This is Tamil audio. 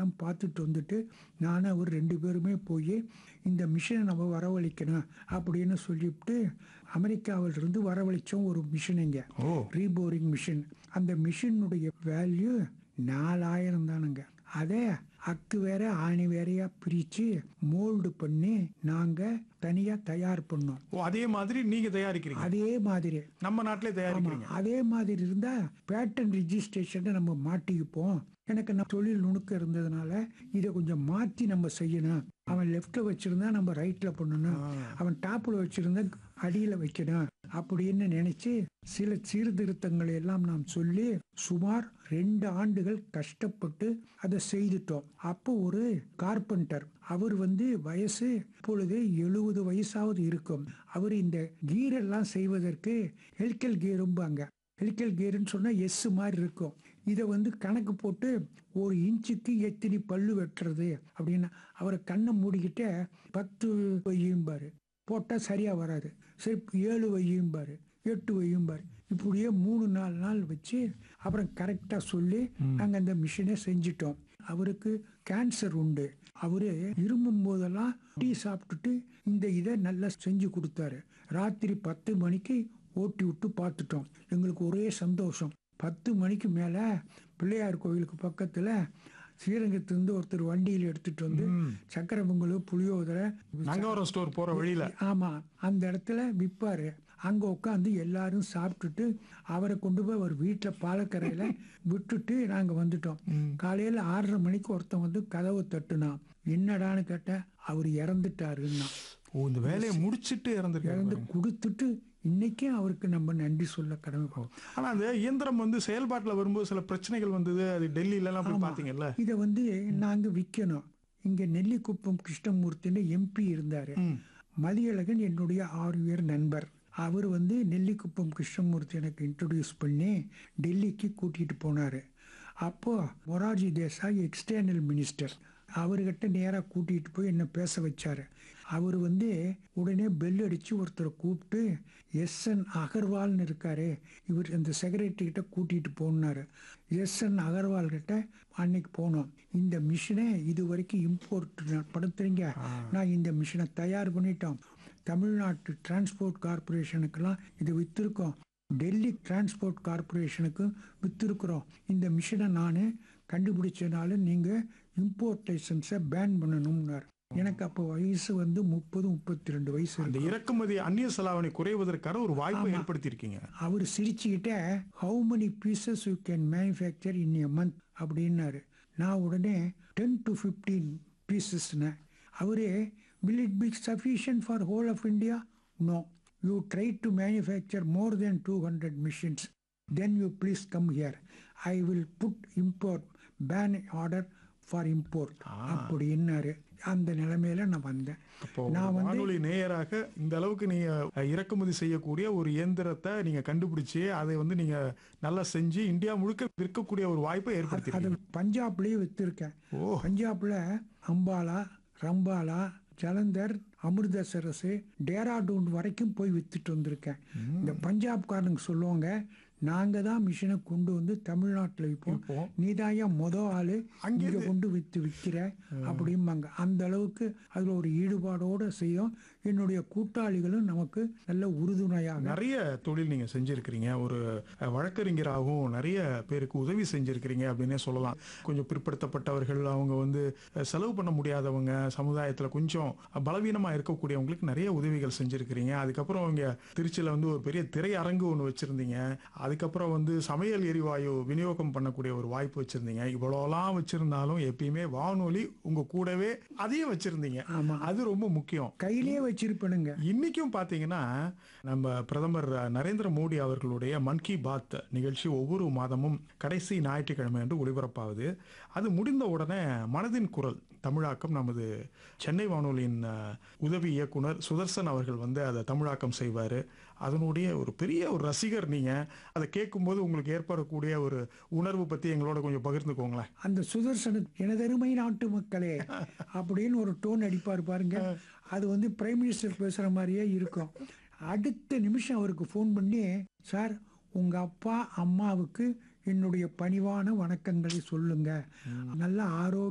இதெல்லாம் பார்த்துட்டு வந்துட்டு நானும் அவர் ரெண்டு பேருமே போய் இந்த மிஷினை நம்ம வரவழைக்கணும் அப்படின்னு சொல்லிவிட்டு அமெரிக்காவிலிருந்து வரவழைச்சோம் ஒரு மிஷினுங்க ஓ ரீபோரிங் மிஷின் அந்த மிஷினுடைய வேல்யூ நாலாயிரம் தானுங்க அதே அக்கு வேற ஆணி வேறையா பிரிச்சு மோல்டு பண்ணி நாங்க தனியா தயார் பண்ணோம் ஓ அதே மாதிரி நீங்க தயாரிக்கிறீங்க அதே மாதிரி நம்ம நாட்டிலே ஆமா தயாரிக்கிறீங்க அதே மாதிரி இருந்தா பேட்டன் ரிஜிஸ்ட்ரேஷனை நம்ம மாட்டிக்குப்போம் எனக்கு நான் தொழில் நுணுக்கம் இருந்ததுனால இதை கொஞ்சம் மாத்தி நம்ம செய்யணும் அவன் லெஃப்ட்ல வச்சிருந்தா நம்ம ரைட்ல பண்ணணும் அவன் டாப்ல வச்சிருந்தா அடியில வைக்கணும் அப்படின்னு நினைச்சு சில சீர்திருத்தங்களை எல்லாம் நாம் சொல்லி சுமார் ரெண்டு ஆண்டுகள் கஷ்டப்பட்டு அதை செய்துட்டோம் அப்போ ஒரு கார்பெண்டர் அவர் வந்து வயசு இப்பொழுது எழுபது வயசாவது இருக்கும் அவர் இந்த கீரெல்லாம் செய்வதற்கு ஹெல்கல் கீரும்பாங்க ஹெலிக்கல் கியர்னு சொன்னா எஸ் மாதிரி இருக்கும் இதை வந்து கணக்கு போட்டு ஒரு இன்ச்சுக்கு எத்தனை பல்லு வெட்டுறது அப்படின்னு அவரை கண்ணை மூடிக்கிட்டே பத்து வையும்பாரு போட்டா சரியா வராது சரி ஏழு வையும்பாரு எட்டு வையும்பாரு இப்படியே மூணு நாலு நாள் வச்சு அப்புறம் கரெக்டா சொல்லி நாங்க அந்த மிஷினை செஞ்சிட்டோம் அவருக்கு கேன்சர் உண்டு அவரு இருமும் போதெல்லாம் டீ சாப்பிட்டுட்டு இந்த இதை நல்லா செஞ்சு கொடுத்தாரு ராத்திரி பத்து மணிக்கு ஓட்டி விட்டு பார்த்துட்டோம் எங்களுக்கு ஒரே சந்தோஷம் பத்து மணிக்கு மேல பிள்ளையார் கோயிலுக்கு பக்கத்துல ஸ்ரீரங்கத்திலிருந்து ஒருத்தர் வண்டியில் எடுத்துட்டு வந்து சக்கரை பொங்கல் புளியோதரை நங்கவரம் ஸ்டோர் போற வழியில ஆமா அந்த இடத்துல விற்பாரு அங்க உட்காந்து எல்லாரும் சாப்பிட்டுட்டு அவரை கொண்டு போய் அவர் வீட்டுல பாலக்கரையில விட்டுட்டு நாங்க வந்துட்டோம் காலையில ஆறரை மணிக்கு ஒருத்தன் வந்து கதவை தட்டுனான் என்னடான்னு கேட்டேன் அவர் இறந்துட்டாருன்னா ஓ இந்த வேலையை முடிச்சிட்டு இறந்துருக்காங்க இறந்து கொடுத்துட்டு இன்னைக்கும் அவருக்கு நம்ம நன்றி சொல்ல கடமை ஆனா அந்த இயந்திரம் வந்து செயல்பாட்டுல வரும்போது சில பிரச்சனைகள் வந்தது அது டெல்லியில எல்லாம் போய் பாத்தீங்கல்ல இதை வந்து நாங்க விற்கணும் இங்க நெல்லிக்குப்பம் கிருஷ்ணமூர்த்தின்னு எம்பி இருந்தாரு மதியழகன் என்னுடைய ஆறு பேர் நண்பர் அவர் வந்து நெல்லிக்குப்பம் கிருஷ்ணமூர்த்தி எனக்கு இன்ட்ரடியூஸ் பண்ணி டெல்லிக்கு கூட்டிட்டு போனாரு அப்போ மொரார்ஜி தேசாய் எக்ஸ்டர்னல் மினிஸ்டர் அவர்கிட்ட நேராக கூட்டிகிட்டு போய் என்ன பேச வச்சாரு அவர் வந்து உடனே பெல் அடித்து ஒருத்தரை கூப்பிட்டு எஸ் என் அகர்வால்னு இருக்காரு இவர் இந்த செக்ரட்டரி கிட்ட கூட்டிகிட்டு போனாரு எஸ் என் அகர்வால் கிட்ட அன்னைக்கு போனோம் இந்த மிஷினை இது வரைக்கும் இம்போர்ட் படுத்துறீங்க நான் இந்த மிஷினை தயார் பண்ணிட்டோம் தமிழ்நாட்டு டிரான்ஸ்போர்ட் கார்பரேஷனுக்கெல்லாம் இதை வித்திருக்கோம் டெல்லி டிரான்ஸ்போர்ட் கார்பரேஷனுக்கு வித்திருக்கிறோம் இந்த மிஷினை நான் கண்டுபிடிச்சனால நீங்கள் இம்போர்ட் லைசன்ஸை பேன் பண்ணணும்னார் எனக்கு அப்போ வயசு வந்து முப்பது முப்பத்தி ரெண்டு வயசு அந்த இருக்கு. இறக்குமதி அந்நிய செலாவணி குறைவதற்கான ஒரு வாய்ப்பை ஏற்படுத்தி இருக்கீங்க அவர் சிரிச்சுக்கிட்டே how many pieces you can manufacture in a month அப்படின்னாரு நான் உடனே டென் டு ஃபிஃப்டீன் பீசஸ்னேன் அவரே will it be sufficient for whole of India no you try to manufacture more then two hundred machines then you please come here I will put import ban order for import அப்படின்னாரு அந்த நிலைமையில நான் வந்தேன் அப்போ நான் ஒரு வந்து வானொலி நேயராக இந்த அளவுக்கு நீங்க அஹ், இறக்குமதி செய்யக்கூடிய ஒரு இயந்திரத்தை நீங்க கண்டுபிடிச்சு அதை வந்து நீங்க நல்லா செஞ்சு இந்தியா முழுக்க விற்கக்கூடிய ஒரு வாய்ப்பை அது ஏற்படுத்தி பஞ்சாப்லயே வித்திருக்கேன் ஓ பஞ்சாப்ல அம்பாலா ரம்பாலா ஜலந்தர் அமிர்தசரஸ் டேராடூன் வரைக்கும் போய் வித்துட்டு வந்திருக்கேன் இந்த பஞ்சாப்காரனுங்க சொல்லுவாங்க நாங்க தான் மிஷினை கொண்டு வந்து தமிழ்நாட்டுல விற்போம் விற்போம். நீதாயா மொத ஆளு அங்கே இங்க கொண்டு வித்து விற்கிற அப்படிம்பாங்க அந்த அளவுக்கு அதுல ஒரு ஈடுபாடோட செய்யும் என்னுடைய கூட்டாளிகளும் நமக்கு நல்ல உறுதுணையாக நிறைய தொழில் நீங்க செஞ்சிருக்கிறீங்க ஒரு அஹ், வழக்கறிஞராகவும் நிறைய பேருக்கு உதவி செஞ்சிருக்கிறீங்க அப்படின்னே சொல்லலாம் கொஞ்சம் பிற்படுத்தப்பட்டவர்கள் அவங்க வந்து அஹ், செலவு பண்ண முடியாதவங்க சமுதாயத்துல கொஞ்சம் பலவீனமா இருக்கக்கூடியவங்களுக்கு நிறைய உதவிகள் செஞ்சிருக்கிறீங்க அதுக்கப்புறம் இங்க திருச்சியில வந்து ஒரு பெரிய திரையரங்கு ஒன்று வச்சிருந்தீங்க அதுக்கப்புறம் வந்து சமையல் எரிவாயு விநியோகம் பண்ணக்கூடிய ஒரு வாய்ப்பு வச்சிருந்தீங்க இவ்வளோலாம் வச்சிருந்தாலும் எப்பயுமே வானொலி உங்க கூடவே அதையும் வச்சிருந்தீங்க ஆமா. அது ரொம்ப முக்கியம் கையிலே வச்சிருப்பனுங்க இன்னைக்கும் பாத்தீங்கன்னா நம்ம பிரதமர் நரேந்திர மோடி அவர்களுடைய மன் கி பாத் நிகழ்ச்சி ஒவ்வொரு மாதமும் கடைசி ஞாயிற்றுக்கிழமை என்று ஒளிபரப்பாகுது அது முடிந்த உடனே மனதின் குரல் தமிழாக்கம் நமது சென்னை வானொலியின் அஹ், உதவி இயக்குனர் சுதர்சன் அவர்கள் வந்து அதை தமிழாக்கம் செய்வார் அதனுடைய ஒரு பெரிய ஒரு ரசிகர் நீங்க அதை கேட்கும்போது உங்களுக்கு ஏற்படக்கூடிய ஒரு உணர்வு பத்தி எங்களோட கொஞ்சம் பகிர்ந்துக்கோங்களேன் அந்த சுதர்சன எனதருமை நாட்டு மக்களே அப்படின்னு ஒரு டோன் அடிப்பார் பாருங்க அது வந்து பிரைம் மினிஸ்டர் பேசுற மாதிரியே இருக்கும் அடுத்த நிமிஷம் அவருக்கு ஃபோன் பண்ணி சார் உங்க அப்பா அம்மாவுக்கு என்னுடைய பணிவான வணக்கங்களை சொல்லுங்க நல்ல ஆரோக்கிய